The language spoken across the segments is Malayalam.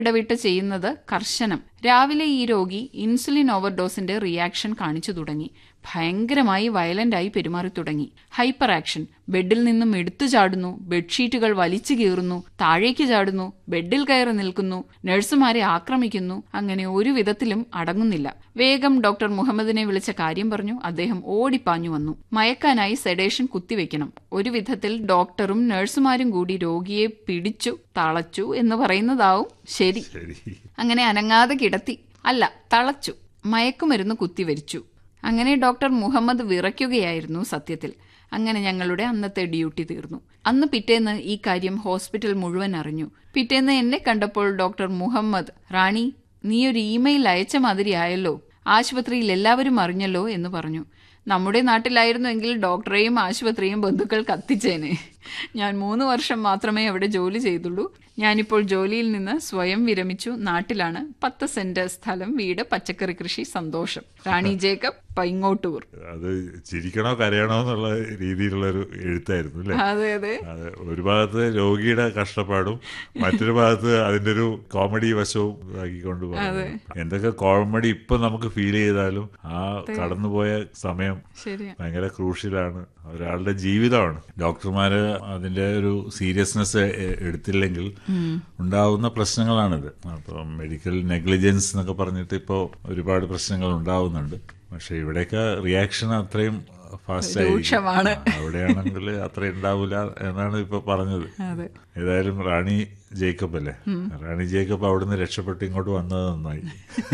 ഇടവിട്ട് ചെയ്യുന്നത് കർശനം രാവിലെ ഈ രോഗി ഇൻസുലിൻ ഓവർഡോസിന്റെ റിയാക്ഷൻ കാണിച്ചു തുടങ്ങി ഭയങ്കരമായി വയലന്റായി പെരുമാറി തുടങ്ങി ഹൈപ്പർ ആക്ഷൻ ബെഡിൽ നിന്നും എടുത്തു ചാടുന്നു ബെഡ്ഷീറ്റുകൾ വലിച്ചു കീറുന്നു താഴേക്ക് ചാടുന്നു ബെഡിൽ കയറി നിൽക്കുന്നു നഴ്സുമാരെ ആക്രമിക്കുന്നു അങ്ങനെ ഒരു വിധത്തിലും അടങ്ങുന്നില്ല വേഗം ഡോക്ടർ മുഹമ്മദിനെ വിളിച്ച കാര്യം പറഞ്ഞു അദ്ദേഹം ഓടിപ്പാഞ്ഞു വന്നു മയക്കാനായി സെഡേഷൻ കുത്തിവെക്കണം ഒരു വിധത്തിൽ ഡോക്ടറും നഴ്സുമാരും കൂടി രോഗിയെ പിടിച്ചു തളച്ചു എന്ന് പറയുന്നതാവും ശരി ശരി അങ്ങനെ അനങ്ങാതെ കിടത്തി അല്ല തളച്ചു മയക്കുമരുന്ന് കുത്തിവരിച്ചു അങ്ങനെ ഡോക്ടർ മുഹമ്മദ് വിറയ്ക്കുകയായിരുന്നു സത്യത്തിൽ അങ്ങനെ ഞങ്ങളുടെ അന്നത്തെ ഡ്യൂട്ടി തീർന്നു അന്ന് പിറ്റേന്ന് ഈ കാര്യം ഹോസ്പിറ്റൽ മുഴുവൻ അറിഞ്ഞു പിറ്റേന്ന് എന്നെ കണ്ടപ്പോൾ ഡോക്ടർ മുഹമ്മദ് റാണി നീ ഒരു ഇമെയിൽ അയച്ച മാതിരിയായല്ലോ ആശുപത്രിയിൽ എല്ലാവരും അറിഞ്ഞല്ലോ എന്ന് പറഞ്ഞു നമ്മുടെ നാട്ടിലായിരുന്നുവെങ്കിൽ ഡോക്ടറെയും ആശുപത്രിയും ബന്ധുക്കൾ കത്തിച്ചേനെ ഞാൻ മൂന്ന് വർഷം മാത്രമേ അവിടെ ജോലി ചെയ്തുള്ളൂ ഞാനിപ്പോൾ ജോലിയിൽ നിന്ന് സ്വയം വിരമിച്ചു നാട്ടിലാണ് പത്ത് സെന്റ് സ്ഥലം വീട് പച്ചക്കറി കൃഷി സന്തോഷം റാണി ജേക്കബ് പൈങ്ങോട്ടൂർ അത് ചിരിക്കണോ കരയണോ എന്നുള്ള രീതിയിലുള്ള ഒരു എഴുത്തായിരുന്നു അല്ലേ അതെ അതെ അതെ ഒരു ഭാഗത്ത് രോഗിയുടെ കഷ്ടപ്പാടും മറ്റൊരു ഭാഗത്ത് അതിന്റെ ഒരു കോമഡി വശവും ആക്കിക്കൊണ്ട് പോകുന്നു. എന്തൊക്കെ കോമഡി ഇപ്പൊ നമുക്ക് ഫീൽ ചെയ്താലും ആ കടന്നുപോയ സമയം ശരിയാ ഭയങ്കര ക്രൂഷ്യലാണ് ഒരാളുടെ ജീവിതമാണ് ഡോക്ടർമാര് അതിന്റെ ഒരു സീരിയസ്നെസ് എടുത്തില്ലെങ്കിൽ ഉണ്ടാവുന്ന പ്രശ്നങ്ങളാണിത് അപ്പൊ മെഡിക്കൽ നെഗ്ലിജൻസ് എന്നൊക്കെ പറഞ്ഞിട്ട് ഇപ്പോൾ ഒരുപാട് പ്രശ്നങ്ങൾ ഉണ്ടാവുന്നുണ്ട് പക്ഷെ ഇവിടെയൊക്കെ റിയാക്ഷൻ അത്രയും ഫാസ്റ്റ് രൂക്ഷമാണ്. ആയിരിക്കും അവിടെയാണെങ്കിൽ അത്ര ഉണ്ടാവില്ല എന്നാണ് ഇപ്പൊ പറഞ്ഞത് അതെ ഏതായാലും റാണി ജേക്കബ് അല്ലേ റാണി ജേക്കബ് അവിടുന്ന് രക്ഷപ്പെട്ട് ഇങ്ങോട്ട് വന്നത് നന്നായി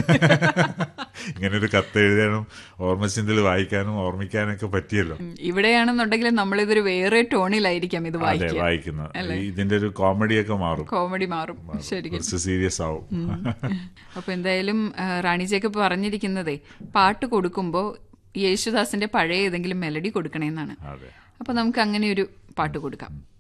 ഇങ്ങനെ ഒരു കത്ത് എഴുതാനും ഓർമ്മചിന്തയിൽ വായിക്കാനും ഓർമ്മിക്കാനൊക്കെ പറ്റിയല്ലോ ഉം, ഇവിടെയാണെന്നുണ്ടെങ്കിൽ നമ്മളിതൊരു വേറെ ടോണിലായിരിക്കാം ഇത് അതെ വായിക്കുക വായിക്കുന്നത് ഇതിന്റെ ഒരു കോമഡിയൊക്കെ മാറും കോമഡി മാറും ശരിക്കും കുറച്ച് സീരിയസ് ആവും അപ്പൊ എന്തായാലും ആ, റാണി ജേക്കബ് പറഞ്ഞിരിക്കുന്നതേ പാട്ട് കൊടുക്കുമ്പോ യേശുദാസിന്റെ പഴയ ഏതെങ്കിലും മെലഡി കൊടുക്കണേന്നാണ് അതെ അപ്പൊ നമുക്ക് അങ്ങനെ ഒരു പാട്ട് കൊടുക്കാം